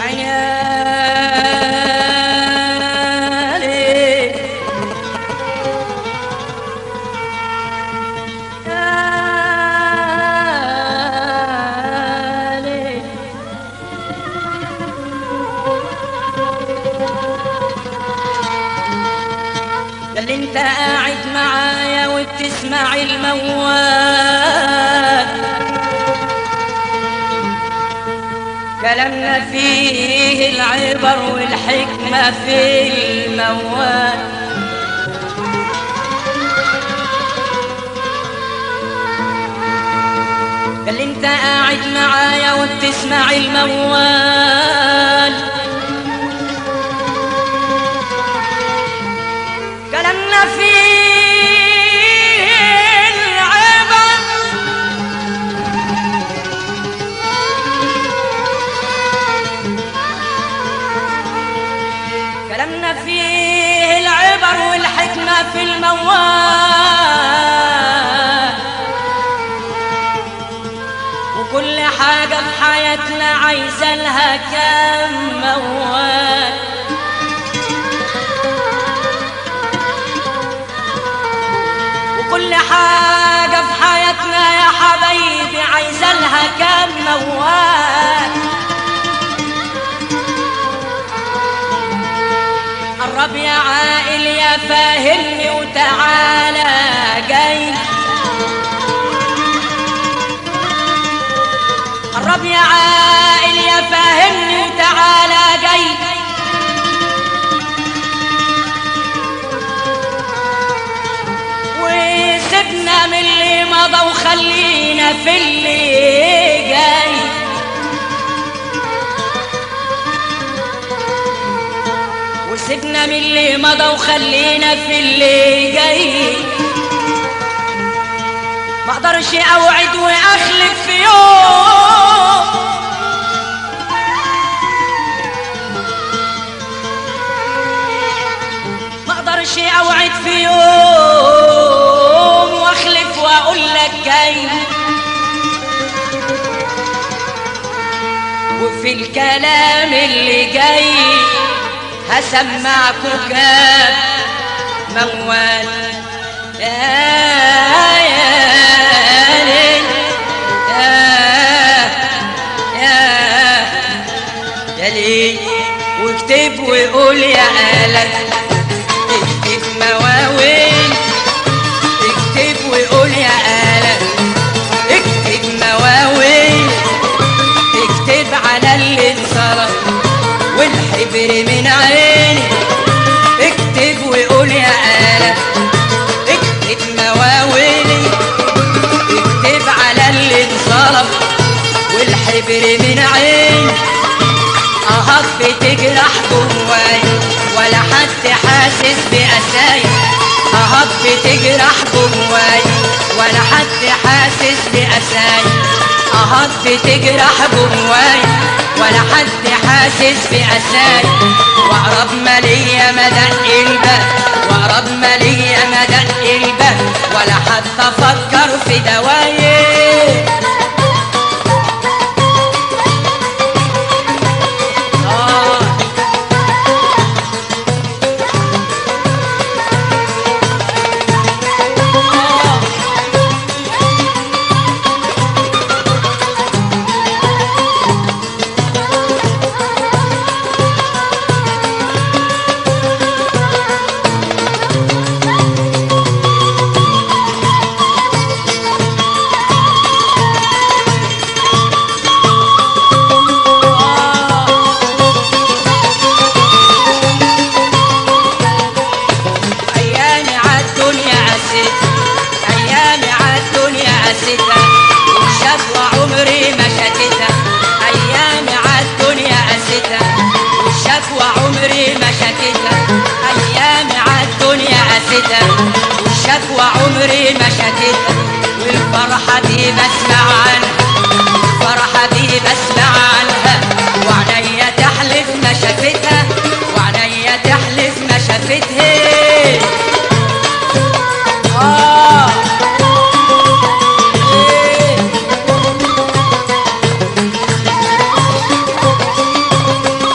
عيالي عيالي ده اللي انت قاعد معايا وبتسمع الموال كلامنا فيه العبر والحكمة في الموال ده اللي انت قاعد معايا وبتسمع الموال كلامنا فيه العبر كلامنا فيه العبر والحكمة في الموال وكل حاجة في حياتنا عايزة لها كم موال وكل حاجة في حياتنا يا حبايبي عايزة لها كم موال قرب يا عائل يا فاهمني وتعالى جاي قرب يا عائل يا فاهمني وتعالى جاي وسيبنا من اللي مضى وخلينا في اللي جاي وسيبنا من اللي مضى وخلينا في اللي جاي ما اقدرش اوعد واخلف في يوم ما اقدرش اوعد في يوم واخلف واقول لك جاي وفي الكلام اللي جاي هسمعكوا كام موال يا يا ليل يا يا يا ليل واكتب وقول يا آلك اكتب مواويل اكتب وقول يا آلك اكتب مواويل اكتب على اللي انصرف والحبر من عيني اكتب وقول يا آلة اكتب مواويلي اكتب على اللي انصرف والحبر من عيني اهك بتجرح جواي ولا حد حاسس بأساي اهك بتجرح جواي ولا حد حاسس بأساي اهك بتجرح جواي ولا حد حاسس بأساي واقرب ما ليا مدق الباب واقرب ما ليا مدق الباب ولا حتى افكر في دوايي آه ايامي عالدنيا عسيت ايامي عالدنيا عسيتها والشكوى عمري ما شكيتها ايامي عالدنيا عسيتها والشكوى عمري ما شكيتها ايامي عالدنيا عسيتها والشكوى عمري ما شكيتها والفرحه دي بسمع عنها الفرحه دي بسمع عنها وعليا تحلف ما شافتها وعليا تحلف ما شافتها آه إيه.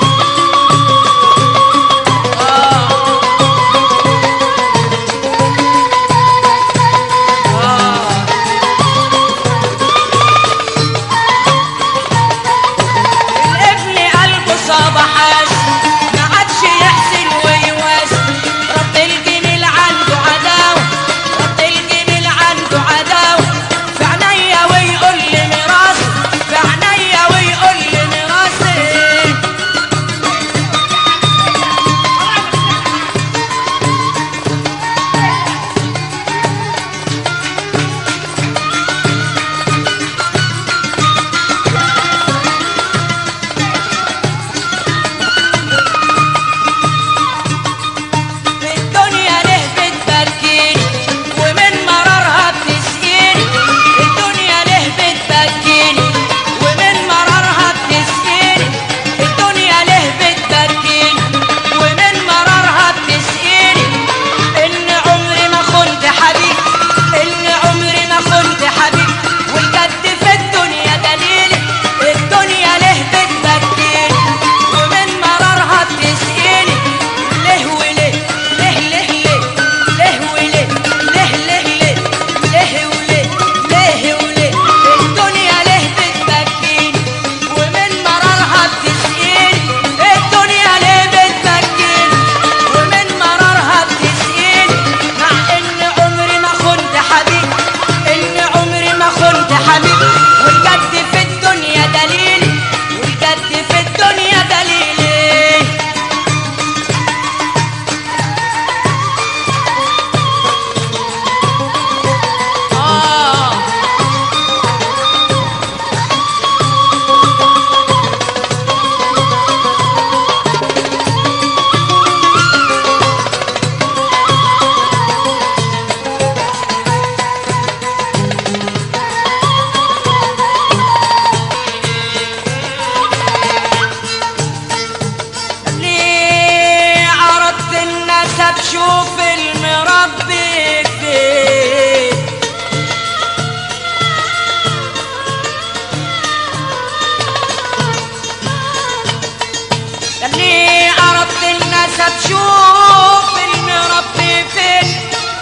نسب شوف المربي فين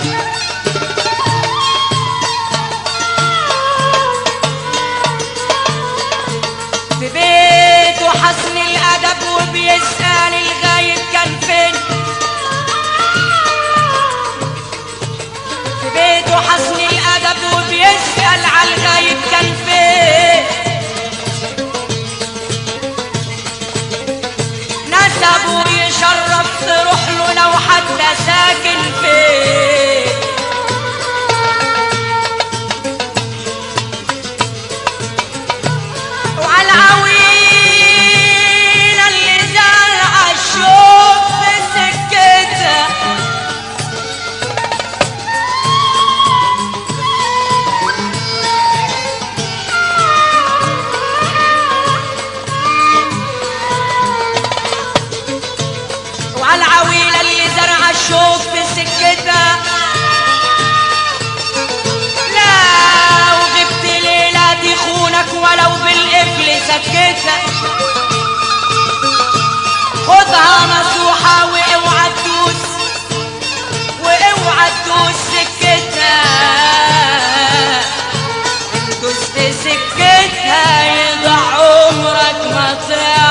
في بيته حسن الأدب وبيسأل الغايب كان فين في بيته حسن الأدب وبيسأل على الغايب كان فين نسبه يشرف تروح له لو حتى ساكن فين وعلى العويل اللي زرع الشوق في سكتها وعلى العويل اللي زرع الشوق في سكتها لا وغبت ليلة تخونك ولو بالقفل سكتها خدها نصوحة واوعى تدوس واوعى تدوس سكتها دوست سكتها يضع عمرك ما تعرف